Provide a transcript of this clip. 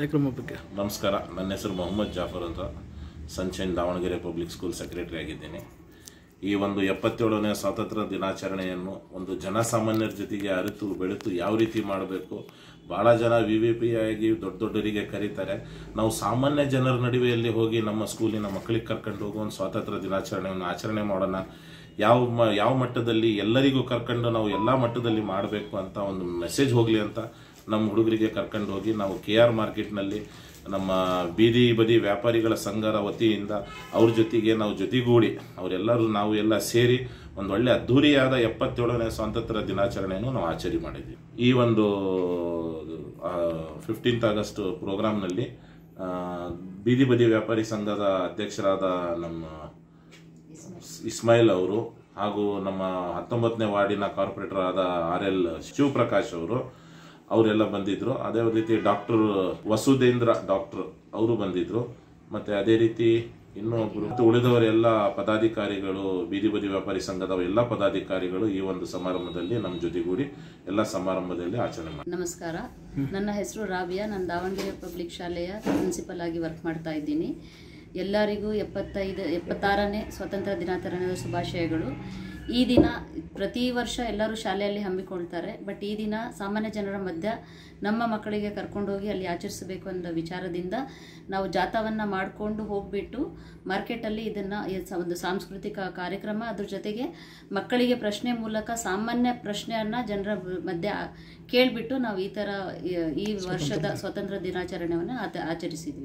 ಕಾರ್ಯಕ್ರಮ ಬಗ್ಗೆ ನಮಸ್ಕಾರ ನನ್ನ ಹೆಸರು ಮೊಹಮ್ಮದ್ ಜಾಫರ್ ಅಂತ Sunshine Davanagere public school secretary ಆಗಿದ್ದೀನಿ ಈ ಒಂದು ಎಪ್ಪತ್ತೇಳನೇ ಸ್ವಾತಂತ್ರ್ಯ ದಿನಾಚರಣೆಯನ್ನು ಒಂದು ಜನಸಾಮಾನ್ಯರ ಜೊತೆಗೆ ಅರಿತು ಬೆಳೆತು ಯಾವ ರೀತಿ ಮಾಡಬೇಕು ಭಾಳ ಜನ ವಿ ವಿ ಪಿ ಆಗಿ ದೊಡ್ಡ ದೊಡ್ಡವರಿಗೆ ಕರೀತಾರೆ ನಾವು ಸಾಮಾನ್ಯ ಜನರ ನಡುವೆಯಲ್ಲಿ ಹೋಗಿ ನಮ್ಮ ಸ್ಕೂಲಿನ ಮಕ್ಕಳಿಗೆ ಕರ್ಕೊಂಡು ಹೋಗಿ ಒಂದು ಸ್ವಾತಂತ್ರ್ಯ ದಿನಾಚರಣೆಯನ್ನು ಆಚರಣೆ ಮಾಡೋಣ ಯಾವ ಮ ಯಾವ ಮಟ್ಟದಲ್ಲಿ ಎಲ್ಲರಿಗೂ ಕರ್ಕೊಂಡು ನಾವು ಎಲ್ಲ ಮಟ್ಟದಲ್ಲಿ ಮಾಡಬೇಕು ಅಂತ ಒಂದು ಮೆಸೇಜ್ ಹೋಗಲಿ ಅಂತ ನಮ್ಮ ಹುಡುಗರಿಗೆ ಕರ್ಕೊಂಡು ಹೋಗಿ ನಾವು ಕೆ ಆರ್ ಮಾರ್ಕೆಟ್ನಲ್ಲಿ ನಮ್ಮ ಬೀದಿ ಬದಿ ವ್ಯಾಪಾರಿಗಳ ಸಂಘದ ವತಿಯಿಂದ ಅವ್ರ ಜೊತೆಗೆ ನಾವು ಜೊತೆಗೂಡಿ ಅವರೆಲ್ಲರೂ ನಾವು ಎಲ್ಲ ಸೇರಿ ಒಂದು ಒಳ್ಳೆ ಅದ್ಧೂರಿಯಾದ ಎಪ್ಪತ್ತೇಳನೇ ಸ್ವಾತಂತ್ರ್ಯ ದಿನಾಚರಣೆಯನ್ನು ನಾವು ಆಚರಣೆ ಮಾಡಿದ್ವಿ ಈ ಒಂದು ಫಿಫ್ಟೀನ್ತ್ ಆಗಸ್ಟ್ ಪ್ರೋಗ್ರಾಮ್ನಲ್ಲಿ ಆ, ಬೀದಿ ಬದಿ ವ್ಯಾಪಾರಿ ಸಂಘದ ಅಧ್ಯಕ್ಷರಾದ ನಮ್ಮ ಇಸ್ಮಾಯಿಲ್ ಅವರು ಹಾಗೂ ನಮ್ಮ ಹತ್ತೊಂಬತ್ತನೇ ವಾರ್ಡಿನ ಕಾರ್ಪೊರೇಟರ್ ಆದ ಆರ್ ಎಲ್ ಶಿವಪ್ರಕಾಶ್ ಅವರು ಅವರೆಲ್ಲ ಬಂದಿದ್ರು ಅದೇ ರೀತಿ ಡಾಕ್ಟರ್ ವಸುಧೇಂದ್ರ ಡಾಕ್ಟರ್ ಅವರು ಬಂದಿದ್ರು ಮತ್ತೆ ಅದೇ ರೀತಿ ಇನ್ನು ಒಬ್ರು ಮತ್ತು ಉಳಿದವರೆಲ್ಲ ಪದಾಧಿಕಾರಿಗಳು ಬೀದಿ ಬದಿ ವ್ಯಾಪಾರಿ ಸಂಘದ ಎಲ್ಲ ಪದಾಧಿಕಾರಿಗಳು ಈ ಒಂದು ಸಮಾರಂಭದಲ್ಲಿ ನಮ್ಮ ಜೊತೆಗೂಡಿ ಎಲ್ಲ ಸಮಾರಂಭದಲ್ಲಿ ಆಚರಣೆ ಮಾಡಿ ನಮಸ್ಕಾರ ನನ್ನ ಹೆಸರು ರಾಬಿಯಾ ನಾನು ದಾವಣಗೆರೆ ಪಬ್ಲಿಕ್ ಶಾಲೆಯ ಪ್ರಿನ್ಸಿಪಲ್ ಆಗಿ ವರ್ಕ್ ಮಾಡ್ತಾ ಇದ್ದೀನಿ ಎಲ್ಲರಿಗೂ ಎಪ್ಪತ್ತೈದು ಎಪ್ಪತ್ತಾರನೇ ಸ್ವಾತಂತ್ರ್ಯ ದಿನಾಚರಣೆಯ ಶುಭಾಶಯಗಳು ಈ ದಿನ ಪ್ರತಿ ವರ್ಷ ಎಲ್ಲರೂ ಶಾಲೆಯಲ್ಲಿ ಹಮ್ಮಿಕೊಳ್ತಾರೆ ಬಟ್ ಈ ದಿನ ಸಾಮಾನ್ಯ ಜನರ ಮಧ್ಯ ನಮ್ಮ ಮಕ್ಕಳಿಗೆ ಕರ್ಕೊಂಡೋಗಿ ಅಲ್ಲಿ ಆಚರಿಸಬೇಕು ಅನ್ನೋ ವಿಚಾರದಿಂದ ನಾವು ಜಾಥಾವನ್ನು ಮಾಡಿಕೊಂಡು ಹೋಗ್ಬಿಟ್ಟು ಮಾರ್ಕೆಟಲ್ಲಿ ಇದನ್ನು ಒಂದು ಸಾಂಸ್ಕೃತಿಕ ಕಾರ್ಯಕ್ರಮ ಅದ್ರ ಜೊತೆಗೆ ಮಕ್ಕಳಿಗೆ ಪ್ರಶ್ನೆ ಮೂಲಕ ಸಾಮಾನ್ಯ ಪ್ರಶ್ನೆಯನ್ನು ಜನರ ಮಧ್ಯೆ ಕೇಳಿಬಿಟ್ಟು ನಾವು ಈ ಥರ ಈ- ಈ ವರ್ಷದ ಸ್ವಾತಂತ್ರ್ಯ ದಿನಾಚರಣೆಯನ್ನು ಆಚರಿಸಿದ್ವಿ